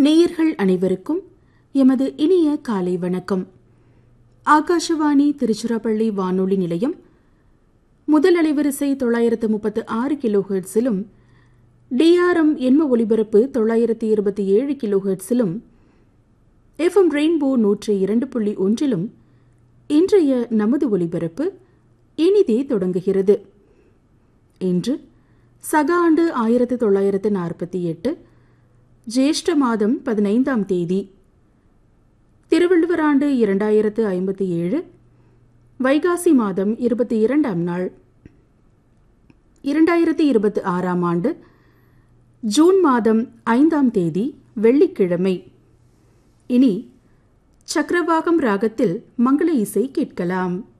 நேயர்கள் அனைவருக்கும் எமது இனிய காலை வணக்கம் ஆகாஷவாணி திருச்சிராப்பள்ளி வானொலி நிலையம் முதல் அலைவரிசை தொள்ளாயிரத்து முப்பத்து ஆறு கிலோ ஹெர்ட்ஸிலும் டிஆர்எம் எண்ம ஒலிபரப்பு தொள்ளாயிரத்து இருபத்தி ஏழு கிலோ ஹெர்ட்ஸிலும் எஃப்எம் ரெயின்போ நூற்றி இரண்டு புள்ளி ஒன்றிலும் இன்றைய நமது ஒலிபரப்பு இனிதே தொடங்குகிறது இன்று சக ஆண்டு ஆயிரத்து தொள்ளாயிரத்து நாற்பத்தி எட்டு ஜேஷ்ட மாதம் பதினைந்தாம் தேதி திருவள்ளுவர் ஆண்டு இரண்டாயிரத்து ஐம்பத்தி ஏழு வைகாசி மாதம் இருபத்தி இரண்டாம் நாள் இரண்டாயிரத்தி இருபத்தி ஆறாம் ஆண்டு ஜூன் மாதம் ஐந்தாம் தேதி வெள்ளிக்கிழமை இனி சக்கரவாகம் ராகத்தில் மங்கள இசை கேட்கலாம்